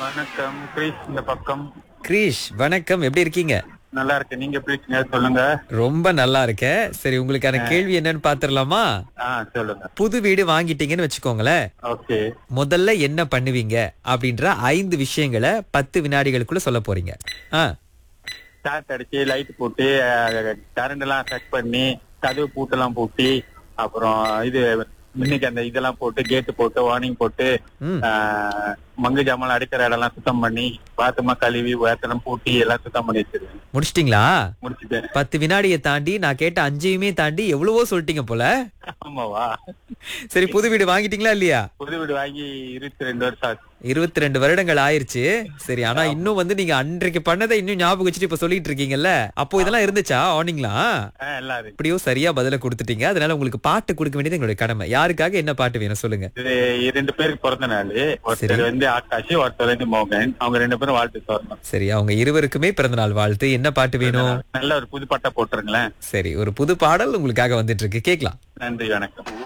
வணக்கம் கிரீஷ் இந்த பக்கம் கிரீஷ் வணக்கம் எப்படி இருக்கீங்க நல்லா இருக்கு நீங்க எப்படி இருக்கீங்க சொல்லுங்க ரொம்ப நல்லா இருக்கேன் சரி உங்களுக்கான கேள்வி என்னன்னு பாத்துரலாமா ஆ சொல்லுங்க புது வீடு வாங்கிட்டீங்கன்னு வச்சுக்கோங்களேன் ஓகே முதல்ல என்ன பண்ணுவீங்க அப்படின்ற ஐந்து விஷயங்களை பத்து வினாடிகளுக்குள்ள சொல்ல போறீங்க ஆ ஸ்டார்ட் அடிச்சு லைட் போட்டு கரண்ட் எல்லாம் செக் பண்ணி கதவு பூட்டெல்லாம் பூட்டி அப்புறம் இது இன்னைக்கு அந்த இதெல்லாம் போட்டு கேட்டு போட்டு வார்னிங் போட்டு ம். ஆ, மங்கு ஜாமான் அடிக்கிற இடம்லாம் சுத்தம் பண்ணி பாத்ரூமா கழுவி வேத்தனம் பூட்டி எல்லாம் சுத்தம் பண்ணி வச்சிருவேன் முடிச்சிட்டீங்களா முடிச்சுட்டேன் பத்து வினாடியை தாண்டி நான் கேட்ட அஞ்சையுமே தாண்டி எவ்வளவோ சொல்லிட்டீங்க போல ஆமாவா சரி புது வீடு வாங்கிட்டீங்களா இல்லையா புது வீடு வாங்கி இருபத்தி ரெண்டு வருஷம் ஆச்சு இருபத்தி ரெண்டு வருடங்கள் ஆயிருச்சு சரி ஆனா இன்னும் வந்து நீங்க அன்றைக்கு பண்ணதை இன்னும் ஞாபகம் வச்சுட்டு இப்ப சொல்லிட்டு இருக்கீங்கல்ல அப்போ இதெல்லாம் இருந்துச்சா ஆனிங்களா ஆ, எல்லாம் இருக்கு எப்படியோ சரியா பதில கொடுத்துட்டீங்க அதனால உங்களுக்கு பாட்டு கொடுக்க வேண்டியது எங்களுடைய கடமை யாருக்காக என்ன பாட்டு வேணும் சொல்லுங்க இது ரெண்டு பேருக்கு பிறந்த நாள் ஒருத்தர் வந்து ஆகாஷ் ஒருத்தர் வந்து மோகன் அவங்க ரெண்டு பேரும் வாழ்த்து சொல்லணும் சரி அவங்க இருவருக்குமே பிறந்த நாள் வாழ்த்து என்ன பாட்டு வேணும் நல்ல ஒரு புது பட்டை போட்டுருங்களேன் சரி ஒரு புது பாடல் உங்களுக்காக வந்துட்டு இருக்கு கேக்கலாம் நன்றி வணக்கம்